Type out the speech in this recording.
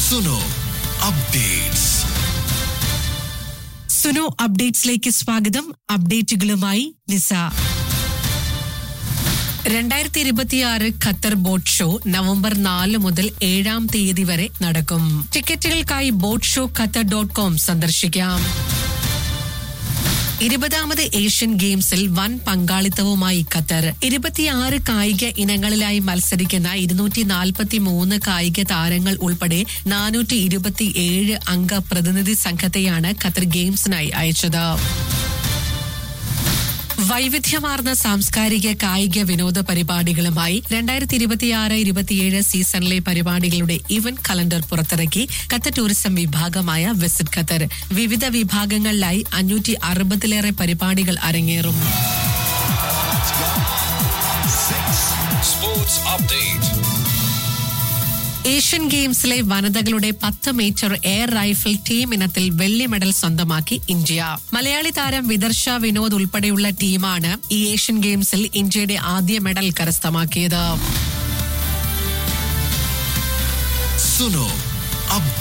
Suno updates Suno അപ്ഡേറ്റ്സിലേക്ക് സ്വാഗതം അപ്ഡേറ്റുകളുമായി നിസ രണ്ടായിരത്തി ഇരുപത്തിയാറ് ഖത്തർ ബോട്ട് ഷോ നവംബർ നാല് മുതൽ ഏഴാം തീയതി വരെ നടക്കും ടിക്കറ്റുകൾക്കായി boat show Qatar dot com സന്ദർശിക്കാം ഇരുപതാമത് ഏഷ്യൻ ഗെയിംസിൽ വൻ പങ്കാളിത്തവുമായി ഖത്തർ ഇരുപത്തിയാറ് കായിക ഇനങ്ങളിലായി മത്സരിക്കുന്ന ഇരുന്നൂറ്റി നാൽപ്പത്തി മൂന്ന് കായിക താരങ്ങൾ ഉൾപ്പെടെ നാനൂറ്റി ഇരുപത്തിയേഴ് അംഗ പ്രതിനിധി സംഘത്തെയാണ് ഖത്തർ ഗെയിംസിനായി അയച്ചത് വൈവിധ്യമാർന്ന സാംസ്കാരിക കായിക വിനോദ പരിപാടികളുമായി രണ്ടായിരത്തി ഇരുപത്തിയാറ് ഇരുപത്തിയേഴ് സീസണിലെ പരിപാടികളുടെ ഇവന്റ് കലണ്ടർ പുറത്തിറക്കി ഖത്തർ ടൂറിസം വിഭാഗമായ വിസിറ്റ് ഖത്തർ വിവിധ വിഭാഗങ്ങളിലായി അഞ്ഞൂറ്റി അറുപതിലേറെ പരിപാടികൾ അരങ്ങേറും സ്പോർട്സ് അപ്ഡേറ്റ് ഏഷ്യൻ ഗെയിംസിലെ വനിതകളുടെ പത്ത് മീറ്റർ എയർ റൈഫിൾ ടീം ഇനത്തിൽ വെള്ളി മെഡൽ സ്വന്തമാക്കി ഇന്ത്യ മലയാളി താരം വിദർശ വിനോദ് ഉൾപ്പെടെയുള്ള ടീമാണ് ഈ ഏഷ്യൻ ഗെയിംസിൽ ഇന്ത്യയുടെ ആദ്യ മെഡൽ കരസ്ഥമാക്കിയത് സുനോ അപ്ഡേറ്റ്